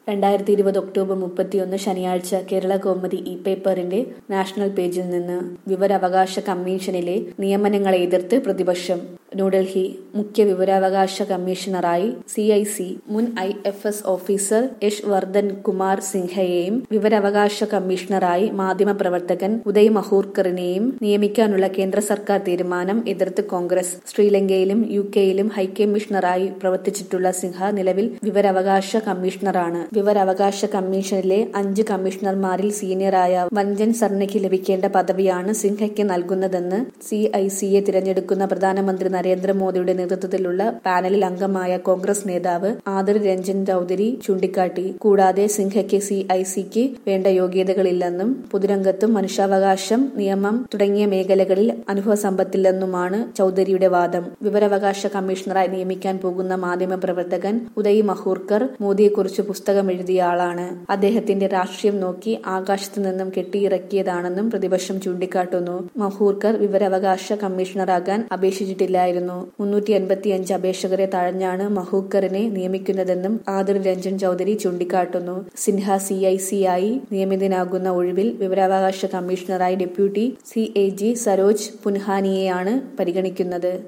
രണ്ടായിരത്തി ഇരുപത് ഒക്ടോബർ മുപ്പത്തിയൊന്ന് ശനിയാഴ്ച കേരള കൗമുദി ഇ പേപ്പറിന്റെ നാഷണൽ പേജിൽ നിന്ന് വിവരാവകാശ കമ്മീഷനിലെ നിയമനങ്ങളെ എതിർത്ത് പ്രതിപക്ഷം ന്യൂഡൽഹി മുഖ്യ വിവരാവകാശ കമ്മീഷണറായി സി ഐ സി മുൻ I F S officer Yash Vardhan Kumar സിൻഹയെയും വിവരാവകാശ കമ്മീഷണറായി മാധ്യമപ്രവർത്തകൻ ഉദയ് മഹൂർക്കറിനെയും നിയമിക്കാനുള്ള കേന്ദ്ര സർക്കാർ തീരുമാനം എതിർത്ത് കോൺഗ്രസ് ശ്രീലങ്കയിലും യു കെയിലും ഹൈക്കമ്മീഷണറായി പ്രവർത്തിച്ചിട്ടുള്ള സിൻഹ നിലവിൽ വിവരാവകാശ കമ്മീഷണറാണ് വിവരാവകാശ കമ്മീഷനിലെ അഞ്ച് കമ്മീഷണർമാരിൽ സീനിയറായ വഞ്ചൻ സർണയ്ക്ക് ലഭിക്കേണ്ട പദവിയാണ് സിൻഹയ്ക്ക് നൽകുന്നതെന്ന് സി ഐ സിയെ തിരഞ്ഞെടുക്കുന്ന പ്രധാനമന്ത്രി നരേന്ദ്രമോദിയുടെ നേതൃത്വത്തിലുള്ള പാനലിൽ അംഗമായ കോൺഗ്രസ് നേതാവ് ആദിർ രഞ്ജൻ ചൌധരി ചൂണ്ടിക്കാട്ടി കൂടാതെ സിൻഹയ്ക്ക് സി ഐ സിക്ക് വേണ്ട യോഗ്യതകളില്ലെന്നും പൊതുരംഗത്തും മനുഷ്യാവകാശം നിയമം തുടങ്ങിയ മേഖലകളിൽ അനുഭവ സമ്പത്തില്ലെന്നുമാണ് ചൌധരിയുടെ വാദം വിവരാവകാശ കമ്മീഷണറായി നിയമിക്കാൻ പോകുന്ന മാധ്യമപ്രവർത്തകൻ ഉദയ് മഹൂർക്കർ മോദിയെക്കുറിച്ച് പുസ്തകം എഴുതിയ ആളാണ് അദ്ദേഹത്തിന്റെ രാഷ്ട്രീയം നോക്കി ആകാശത്തു നിന്നും കെട്ടിയിറക്കിയതാണെന്നും പ്രതിപക്ഷം ചൂണ്ടിക്കാട്ടുന്നു മഹൂർക്കർ വിവരാവകാശ കമ്മീഷണറാകാൻ അപേക്ഷിച്ചിട്ടില്ലായിരുന്നു മുന്നൂറ്റി അൻപത്തിയഞ്ച് അപേക്ഷകരെ തഴഞ്ഞാണ് മഹൂക്കറിനെ നിയമിക്കുന്നതെന്നും ആദിർ രഞ്ജൻ ചൌധരി ചൂണ്ടിക്കാട്ടുന്നു സിൻഹ സി ഐ സി ആയി നിയമിതനാകുന്ന ഒഴിവിൽ വിവരാവകാശ കമ്മീഷണറായി deputy C A G Saroj പുൻഹാനിയെയാണ് പരിഗണിക്കുന്നത്